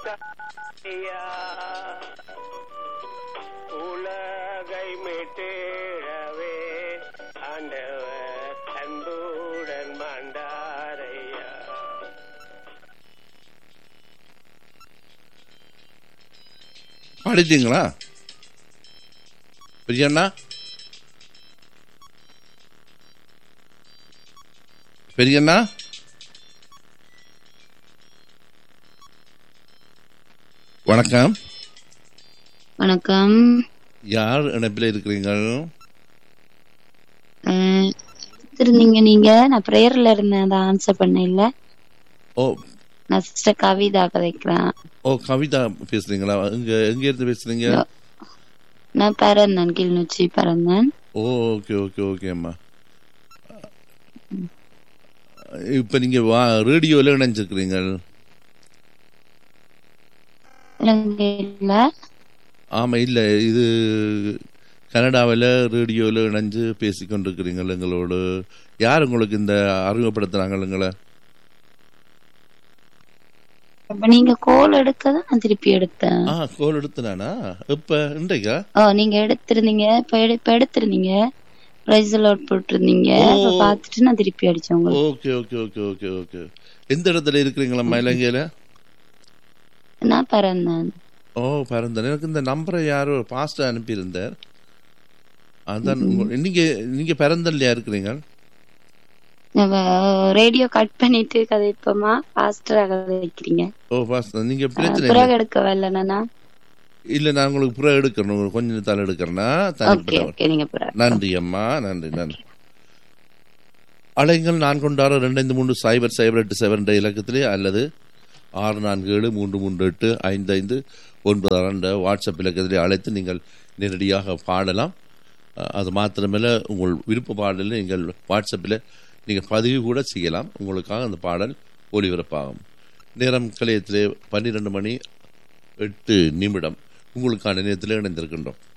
மண்டாரையா உலகை மீட்டேழவே ஆண்டவர் அன்புடன் மண்டாரையா பாடிட்டீங்களா பெரியண்ணா பெரியண்ணா வணக்கம் வணக்கம் யார் இணைப்பில் இருக்கிறீங்கள் அஹ், எடுத்திருந்தீங்க நீங்க நான் பிரேயர்ல இருந்தேன் அதை ஆன்சர் பண்ண இல்ல ஓ நான் சிஸ்டர் கவிதா கதைக்கிறேன் ஓ கவிதா பேசுறீங்களா எங்க எங்க இருந்து பேசுறீங்க நான் பிறந்தேன் கிளிநொச்சி பிறந்தேன் ஓ ஓகே ஓகே ஓகே அம்மா இப்ப நீங்க வா ரேடியோல இணைஞ்சிருக்கிறீங்கள் இலங்கையில ஆமா இல்ல இது கனடாவில் ரேடியோவில் இணைஞ்சு பேசிக்கொண்டிருக்கிறீங்கள் எங்களோடு யார் உங்களுக்கு இந்த அறிமுகப்படுத்துறாங்க எங்களை அப்ப நீங்க கோல் எடுக்க தான் நான் திருப்பி எடுத்தேன் ஆ கோல் எடுத்துனானா இப்ப இன்றைக்கா ஓ நீங்க எடுத்திருந்தீங்க இப்ப எடு- இப்ப எடுத்திருந்தீங்க பிரைஸ் அலோட் போட்டிருந்தீங்க அப்ப ஓ. பாத்துட்டு நான் திருப்பி அடிச்சேன் உங்களுக்கு okay okay okay okay okay எந்த இடத்துல இருக்கிறீங்களா இலங்கையில நான் பிறந்தேன் ஓ பரந்தன் எனக்கு இந்த நம்பரை யாரோ பாஸ்டர் அனுப்பியிருந்தார் அதான் உங்க- நீங்க நீங்க பிறந்தல்லையா இருக்கிறீங்க ரேடியோ கட் பண்ணிட்டு கதைப்போமா பாஸ்டரா கதைக்கிறீங்க ஓ பாஸ்டர் நீங்க பிரச்சனை பிறகு இல்லை எடுக்க வரலன்னா இல்ல நான் உங்களுக்கு புற எடுக்கணும் உங்களுக்கு கொஞ்சம் தலை எடுக்கிறேன்னா ஓகே தனிப்பட்ட ஓகே நீங்க பிறகு நன்றி அம்மா நன்றி நன்றி அலைங்கள் நான் கொண்டாட ரெண்டு ஐந்து மூன்று சைபர் சைபர் எட்டு செவன் என்ற இலக்கத்திலே அல்லது ஆறு நான்கு ஏழு மூன்று மூன்று எட்டு ஐந்து ஐந்து ஒன்பது ஆறு என்ற வாட்ஸ்அப் இலக்கத்திலே அழைத்து நீங்கள் நேரடியாக பாடலாம் அஹ், அது மாத்திரமல்ல உங்கள் விருப்ப பாடலில் நீங்கள் வாட்ஸ்அப்பில் நீங்கள் பதிவு கூட செய்யலாம் உங்களுக்காக அந்த பாடல் ஒளிபரப்பாகும் நேரம் கலையத்திலே பன்னிரெண்டு மணி எட்டு நிமிடம் உங்களுக்கான நேரத்தில் இணைந்திருக்கின்றோம்